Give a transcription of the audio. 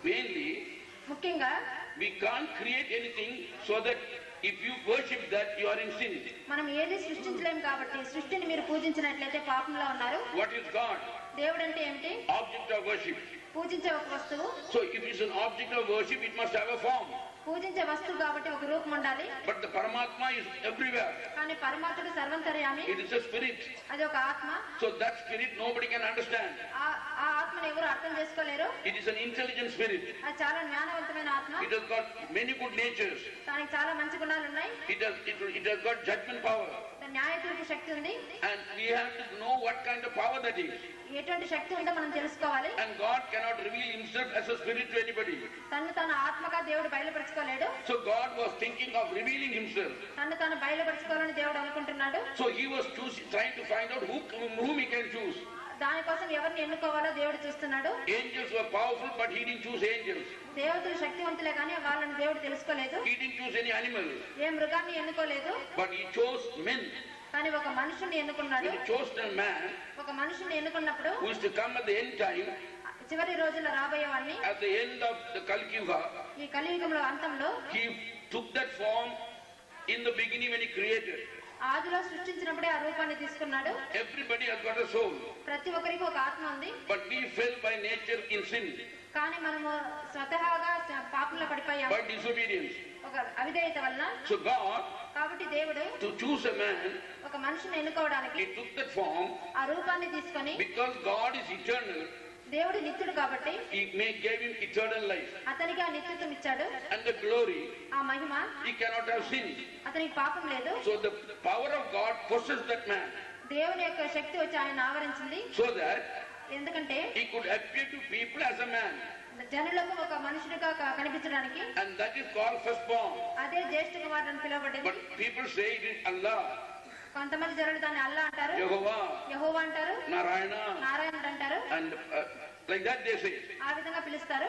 Mainly, ముఖ్యంగా we can't create anything so that if you worship that, you are in sin. మనం ఏది సృష్టించలేము కాబట్టి సృష్టిని మీరు పూజించినట్లయితే పాపంలో ఉన్నారు What is God? దేవుడు అంటే ఏమిటి Object of worship. పూజించే ఒక వస్తువు So if it's an object of worship, it must have a form. పూజించే వస్తువు కాబట్టి ఒక రూపం ఉండాలి But the Paramatma is everywhere. కానీ పరమాత్ముడు సర్వంతర్యామి It is a spirit. అది ఒక ఆత్మ So that spirit nobody can understand. ఆ ఆ ఆత్మను ఎవరు అర్థం చేసుకోలేరు It is an intelligent spirit. అది చాలా జ్ఞానవంతమైన ఆత్మ It has got many good natures. దానికి చాలా మంచి గుణాలు ఉన్నాయి It has, it, it has got judgment power. దాని న్యాయ తీర్పు శక్తి ఉంది And we have to know what kind of power that is. ఎటువంటి శక్తి ఉందో మనం తెలుసుకోవాలి And God cannot reveal himself as a spirit to anybody. తను తన ఆత్మగా దేవుడు బయలుపరచుకోలేడు So God was thinking of revealing himself. తను తాను బయలుపరచుకోవాలని దేవుడు అనుకుంటున్నాడు So he was choosing, trying to find out who, whom he can choose. దానికోసం ఎవరిని ఎన్నుకోవాలో దేవుడు చూస్తున్నాడు Angels were powerful, but he didn't choose angels. దేవతలు శక్తివంతులే కానీ వాళ్ళని దేవుడు తెలుసుకోలేదు He didn't choose any animal, A మృగాన్ని ఎన్నుకోలేదు but he chose men. కానీ ఒక మనుషుని ఎన్నుకున్నాడు When he chose a man ఒక మనుషుని ఎన్నుకున్నప్పుడు who is to come at the end time, చివరి రోజుల్లో రాబోయే వాడిని at the end of the Kalkyuga, ఈ కలియుగంలో అంతంలో he took that form in the beginning when he created. ఆదిలో సృష్టించినప్పుడే ఆ రూపాన్ని తీసుకున్నాడు Everybody has got a soul, ప్రతి ఒక్కరికి ఒక ఆత్మ ఉంది but we fell by nature in sin, కానీ మనము స్వతహాగా పాపంలో పడిపోయాము by disobedience. ఒక అవిధేయత వలన So God, కాబట్టి దేవుడు to choose a man, ఒక మనిషిని ఎన్నుకోవడానికి he took that form ఆ రూపాన్ని తీసుకొని because God is eternal. దేవుడు నిత్యుడు కాబట్టి He may gave him eternal life అతనికి ఆ నిత్యత్వం ఇచ్చాడు and the glory. ఆ మహిమ He cannot have sin. అతనికి పాపం లేదు So the power of God possessed that man దేవుని యొక్క శక్తి వచ్చి ఆయన ఆవరించింది so that ఎందుకంటే he could appear to people as a man. జనులకు ఒక మనుషుడిగా క- కనిపించడానికి And that is called firstborn. అదే జ్యేష్ఠ కుమారుడు అని పిలువబడింది But people say it is Allah, కొంతమంది జనులు దాన్ని అల్లా అంటారు Jehovah, యహోవా అంటారు Narayana, నారాయణుడు అంటారు and uh, like that they say. ఆ విధంగా పిలుస్తారు